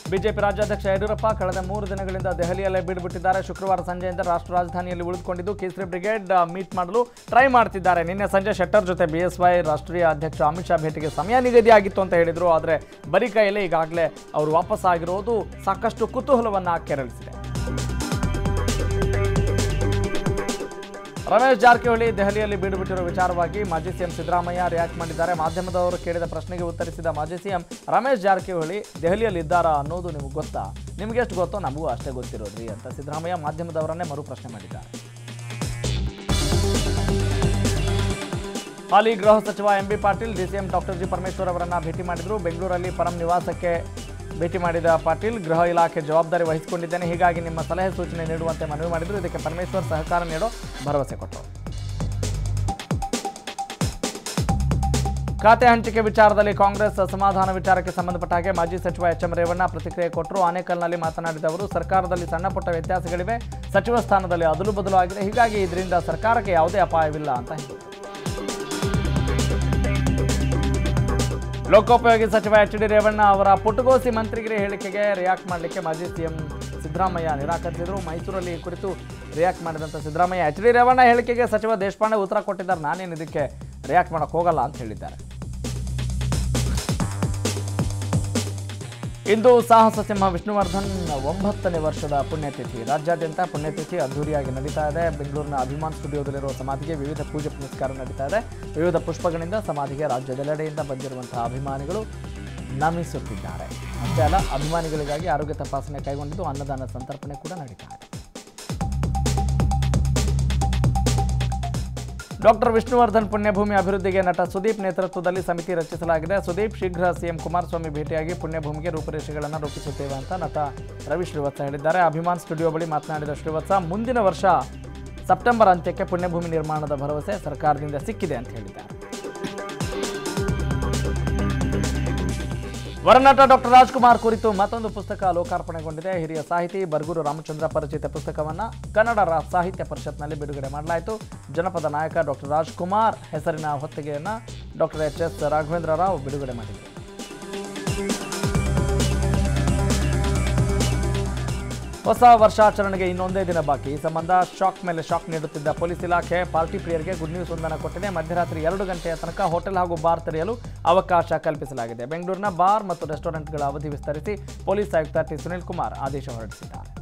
BJP ರಾಜ್ಯಾಧ್ಯಕ್ಷ ಯಡಿಯೂರಪ್ಪ ಕಳೆದ ಮೂರು ದಿನಗಳಿಂದ ದೆಹಲಿಯಲ್ಲೇ ಬೀಡುಬಿಟ್ಟಿದ್ದಾರೆ ಶುಕ್ರವಾರ ಸಂಜೆಯಿಂದ ರಾಷ್ಟ್ರ ರಾಜಧಾನಿಯಲ್ಲಿ ಉಳಿದುಕೊಂಡಿದ್ದು ಕೇಸರಿ ಬ್ರಿಗೇಡ್ ಆ, ಮೀಟ್ ಮಾಡಲು ಟ್ರೈ ಮಾಡ್ತಿದ್ದಾರೆ ನಿನ್ನೆ ಸಂಜೆ ಶೆಟ್ಟರ್ ಜೊತೆ ಬಿಎಸ್ವೈ ರಾಷ್ಟ್ರೀಯ ಅಧ್ಯಕ್ಷ ಅಮಿತ್ ಶಾ ಭೇಟಿಗೆ ಸಮಯ ನಿಗದಿಯಾಗಿತ್ತು ಅಂತ ಹೇಳಿದ್ರು ಆದರೆ ಬರೀ ಕೈಯಲ್ಲಿ ಈಗಾಗಲೇ ಅವರು ವಾಪಸ್ ಆಗಿರೋದು ಸಾಕಷ್ಟು ಕುತೂಹಲವನ್ನ ಕೆರಳಿಸಿದೆ ರಮೇಶ್ ಜಾರಕಿಹೊಳಿ ದೆಹಲಿಯಲ್ಲಿ ಬೀಡುಬಿಟ್ಟಿರುವ ವಿಚಾರವಾಗಿ ಮಾಜಿ ಸಿಎಂ ಸಿದ್ದರಾಮಯ್ಯ ರಿಯಾಕ್ಟ್ ಮಾಡಿದ್ದಾರೆ ಮಾಧ್ಯಮದವರು ಕೇಳಿದ ಪ್ರಶ್ನೆಗೆ ಉತ್ತರಿಸಿದ ಮಾಜಿ ಸಿಎಂ ರಮೇಶ್ ಜಾರಕಿಹೊಳಿ ದೆಹಲಿಯಲ್ಲಿ ಇದ್ದಾರಾ ಅನ್ನೋದು ನಿಮಗೆ ಗೊತ್ತಾ ನಿಮ್ಗೆ ಎಷ್ಟು ಗೊತ್ತೋ ನಮಗೂ ಅಷ್ಟೇ ಗೊತ್ತಿರೋದ್ರಿ ಅಂತ ಸಿದ್ದರಾಮಯ್ಯ ಮಾಧ್ಯಮದವರನ್ನೇ ಮರು ಪ್ರಶ್ನೆ ಮಾಡಿದ್ದಾರೆ ಹಾಲಿ ಗೃಹ ಸಚಿವ M B Patil DCM doctor G Parameshwar ಅವರನ್ನ ಭೇಟಿ ಮಾಡಿದ್ರು ಬೆಂಗಳೂರಲ್ಲಿ ಪರಂ ನಿವಾಸಕ್ಕೆ ಭೇಟಿ ಮಾಡಿದ ಪಾಟೀಲ್ ಗೃಹ ಇಲಾಖೆ ಜವಾಬ್ದಾರಿ ವಹಿಸಿಕೊಂಡಿದ್ದೇನೆ ಹೀಗಾಗಿ ನಿಮ್ಮ ಸಲಹೆ ಸೂಚನೆ ನೀಡುವಂತೆ ಮನವಿ ಮಾಡಿದ್ರು ಇದಕ್ಕೆ ಪರಮೇಶ್ವರ್ ಸಹಕಾರ ನೀಡೋ ಭರವಸೆ ಕೊಟ್ಟರು ಖಾತೆ ಹಂಚಿಕೆ ವಿಚಾರದಲ್ಲಿ ಕಾಂಗ್ರೆಸ್ ಅಸಮಾಧಾನ ವಿಚಾರಕ್ಕೆ ಸಂಬಂಧಪಟ್ಟ ಹಾಗೆ ಮಾಜಿ ಸಚಿವ ಎಚ್ ಎಂ ರೇವಣ್ಣ ಪ್ರತಿಕ್ರಿಯೆ ಕೊಟ್ಟರು ಆನೇಕಲ್ನಲ್ಲಿ ಮಾತನಾಡಿದ ಅವರು ಸರ್ಕಾರದಲ್ಲಿ ಸಣ್ಣ ಪುಟ್ಟ ವ್ಯತ್ಯಾಸಗಳಿವೆ ಸಚಿವ ಸ್ಥಾನದಲ್ಲಿ ಅದಲು ಬದಲು ಆಗಿದೆ ಹೀಗಾಗಿ ಇದರಿಂದ ಸರ್ಕಾರಕ್ಕೆ ಯಾವುದೇ ಅಪಾಯವಿಲ್ಲ ಅಂತ ಹೇಳಿದರು ಲೋಕೋಪಯೋಗಿ ಸಚಿವ ಎಚ್ ಡಿ ರೇವಣ್ಣ ಅವರ ಪುಟಗೋಸಿ ಮಂತ್ರಿಗಿರಿ ಹೇಳಿಕೆಗೆ ರಿಯಾಕ್ಟ್ ಮಾಡಲಿಕ್ಕೆ ಮಾಜಿ ಸಿಎಂ ಸಿದ್ದರಾಮಯ್ಯ ನಿರಾಕರಿಸಿದರು ಮೈಸೂರಲ್ಲಿ ಈ ಕುರಿತು ರಿಯಾಕ್ಟ್ ಮಾಡಿದಂಥ ಸಿದ್ದರಾಮಯ್ಯ ಎಚ್ ಡಿ ರೇವಣ್ಣ ಹೇಳಿಕೆಗೆ ಸಚಿವ ದೇಶಪಾಂಡೆ ಉತ್ತರ ಕೊಟ್ಟಿದ್ದಾರೆ ನಾನೇನು ಇದಕ್ಕೆ ರಿಯಾಕ್ಟ್ ಮಾಡೋಕ್ಕೆ ಹೋಗಲ್ಲ ಅಂತ ಹೇಳಿದ್ದಾರೆ ಇಂದು ಸಾಹಸ ಸಿಂಹ ವಿಷ್ಣುವರ್ಧನ್ ಒಂಬತ್ತನೇ ವರ್ಷದ ಪುಣ್ಯತಿಥಿ ರಾಜ್ಯಾದ್ಯಂತ ಪುಣ್ಯತಿಥಿ ಅದ್ದೂರಿಯಾಗಿ ನಡೀತಾ ಇದೆ ಬೆಂಗಳೂರಿನ ಅಭಿಮಾನ್ ಸ್ಟುಡಿಯೋದಲ್ಲಿರುವ ಸಮಾಧಿಗೆ ವಿವಿಧ ಪೂಜೆ ಪುನಸ್ಕಾರ ನಡೀತಾ ಇದೆ ವಿವಿಧ ಪುಷ್ಪಗಳಿಂದ ಸಮಾಧಿಗೆ ರಾಜ್ಯದೆಲ್ಲೆಡೆಯಿಂದ ಬಂದಿರುವಂತಹ ಅಭಿಮಾನಿಗಳು ನಮಿಸುತ್ತಿದ್ದಾರೆ ಅಷ್ಟೇ ಅಲ್ಲ ಅಭಿಮಾನಿಗಳಿಗಾಗಿ ಆರೋಗ್ಯ ತಪಾಸಣೆ ಕೈಗೊಂಡಿದ್ದು ಅನ್ನದಾನ ಸಂತರ್ಪಣೆ ಕೂಡ ನಡೀತಾ ಇದೆ ಡಾಕ್ಟರ್ ವಿಷ್ಣುವರ್ಧನ್ ಪುಣ್ಯಭೂಮಿ ಅಭಿವೃದ್ಧಿಗೆ ನಟ ಸುದೀಪ್ ನೇತೃತ್ವದಲ್ಲಿ ಸಮಿತಿ ರಚಿಸಲಾಗಿದೆ ಸುದೀಪ್ ಶೀಘ್ರ ಸಿಎಂ ಕುಮಾರಸ್ವಾಮಿ ಭೇಟಿಯಾಗಿ ಪುಣ್ಯಭೂಮಿಗೆ ರೂಪುರೇಷೆಗಳನ್ನು ರೂಪಿಸುತ್ತೇವೆ ಅಂತ ನಟ ರವಿ ಶ್ರೀವತ್ಸ ಹೇಳಿದ್ದಾರೆ ಅಭಿಮಾನ್ ಸ್ಟುಡಿಯೋ ಬಳಿ ಮಾತನಾಡಿದ ಶ್ರೀವತ್ಸ ಮುಂದಿನ ವರ್ಷ ಸೆಪ್ಟೆಂಬರ್ ಅಂತ್ಯಕ್ಕೆ ಪುಣ್ಯಭೂಮಿ ನಿರ್ಮಾಣದ ಭರವಸೆ ಸರ್ಕಾರದಿಂದ ಸಿಕ್ಕಿದೆ ಅಂತ ಹೇಳಿದ್ದಾರೆ ವರನಟ ಡಾಕ್ಟರ್ ರಾಜ್ಕುಮಾರ್ ಕುರಿತು ಮತ್ತೊಂದು ಪುಸ್ತಕ ಲೋಕಾರ್ಪಣೆಗೊಂಡಿದೆ ಹಿರಿಯ ಸಾಹಿತಿ ಬರ್ಗೂರು ರಾಮಚಂದ್ರ ಪರಿಚಿತ ಪುಸ್ತಕವನ್ನು ಕನ್ನಡ ರಾ ಸಾಹಿತ್ಯ ಪರಿಷತ್ನಲ್ಲಿ ಬಿಡುಗಡೆ ಮಾಡಲಾಯಿತು ಜನಪದ ನಾಯಕ ಡಾಕ್ಟರ್ ರಾಜ್ಕುಮಾರ್ ಹೆಸರಿನ ಹೊತ್ತಿಗೆಯನ್ನು doctor H S Raghavendra Rao ಬಿಡುಗಡೆ ಮಾಡಿದರು ಹೊಸ ವರ್ಷಾಚರಣೆಗೆ ಇನ್ನೊಂದೇ ದಿನ ಬಾಕಿ ಈ ಸಂಬಂಧ ಶಾಕ್ ಮೇಲೆ ಶಾಕ್ ನೀಡುತ್ತಿದ್ದ ಪೊಲೀಸ್ ಇಲಾಖೆ ಪಾರ್ಟಿ ಪ್ರಿಯರಿಗೆ ಗುಡ್ ನ್ಯೂಸ್ ಒಂದನ್ನು ಕೊಟ್ಟಿದೆ ಮಧ್ಯರಾತ್ರಿ ಎರಡು ಗಂಟೆಯ ತನಕ ಹೋಟೆಲ್ ಹಾಗೂ ಬಾರ್ ತೆರೆಯಲು ಅವಕಾಶ ಕಲ್ಪಿಸಲಾಗಿದೆ ಬೆಂಗಳೂರಿನ ಬಾರ್ ಮತ್ತು ರೆಸ್ಟೋರೆಂಟ್ಗಳ ಅವಧಿ ವಿಸ್ತರಿಸಿ ಪೊಲೀಸ್ ಆಯುಕ್ತ ಟಿ ಸುನಿಲ್ ಕುಮಾರ್ ಆದೇಶ ಹೊರಡಿಸಿದ್ದಾರೆ